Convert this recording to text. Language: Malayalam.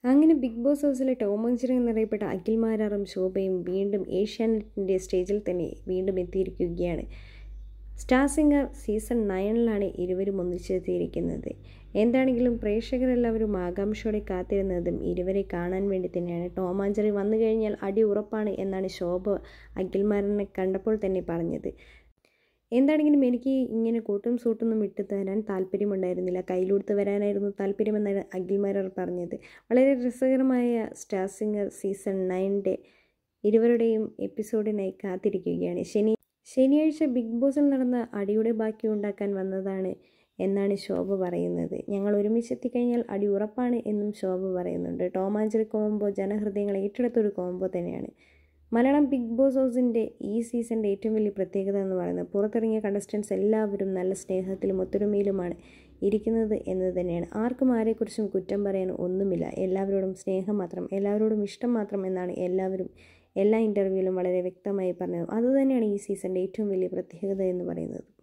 അങ്ങനെ ബിഗ് ബോസ് ഹൗസിലെ ടോമഞ്ചറി എന്നറിയപ്പെട്ട അഖിൽമാരാറും ശോഭയും വീണ്ടും ഏഷ്യാനെറ്റിൻ്റെ സ്റ്റേജിൽ തന്നെ വീണ്ടും എത്തിയിരിക്കുകയാണ് സ്റ്റാർ സിംഗർ സീസൺ നയനിലാണ് ഇരുവരും ഒന്നിച്ചെത്തിയിരിക്കുന്നത് എന്താണെങ്കിലും പ്രേക്ഷകരെല്ലാവരും ആകാംക്ഷയോടെ കാത്തിരുന്നതും ഇരുവരെ കാണാൻ വേണ്ടി തന്നെയാണ് ടോമാഞ്ചറി വന്നു കഴിഞ്ഞാൽ അടി ഉറപ്പാണ് എന്നാണ് ശോഭ അഖിൽമാരനെ കണ്ടപ്പോൾ തന്നെ പറഞ്ഞത് എന്താണെങ്കിലും എനിക്ക് ഇങ്ങനെ കൂട്ടും സൂട്ടൊന്നും ഇട്ട് തരാൻ താല്പര്യമുണ്ടായിരുന്നില്ല കയ്യിലെടുത്ത് വരാനായിരുന്നു താല്പര്യമെന്നാണ് അഖിൽമാരർ പറഞ്ഞത് വളരെ രസകരമായ സ്റ്റാർ സിംഗർ സീസൺ നയൻ്റെ ഇരുവരുടെയും എപ്പിസോഡിനായി കാത്തിരിക്കുകയാണ് ശനി ശനിയാഴ്ച ബിഗ് ബോസിൽ നടന്ന അടിയുടെ ബാക്കി ഉണ്ടാക്കാൻ വന്നതാണ് എന്നാണ് ശോഭ പറയുന്നത് ഞങ്ങൾ ഒരുമിച്ചെത്തിക്കഴിഞ്ഞാൽ അടി ഉറപ്പാണ് എന്നും ശോഭ പറയുന്നുണ്ട് ടോമാഞ്ചറി കോംബോ ജനഹൃദയങ്ങളെ ഏറ്റെടുത്തൊരു കോംബോ തന്നെയാണ് മലയാളം ബിഗ് ബോസ് ഹൗസിൻ്റെ ഈ സീസണിൻ്റെ ഏറ്റവും വലിയ പ്രത്യേകത എന്ന് പറയുന്നത് പുറത്തിറങ്ങിയ കണ്ടസ്റ്റൻസ് എല്ലാവരും നല്ല സ്നേഹത്തിലും ഒത്തൊരുമയിലുമാണ് ഇരിക്കുന്നത് എന്ന് തന്നെയാണ് ആർക്കും ആരെക്കുറിച്ചും കുറ്റം പറയാൻ ഒന്നുമില്ല എല്ലാവരോടും സ്നേഹം മാത്രം എല്ലാവരോടും ഇഷ്ടം മാത്രം എന്നാണ് എല്ലാവരും എല്ലാ ഇൻ്റർവ്യൂവിലും വളരെ വ്യക്തമായി പറഞ്ഞത് അതുതന്നെയാണ് ഈ സീസണിൻ്റെ ഏറ്റവും വലിയ പ്രത്യേകത എന്ന് പറയുന്നത്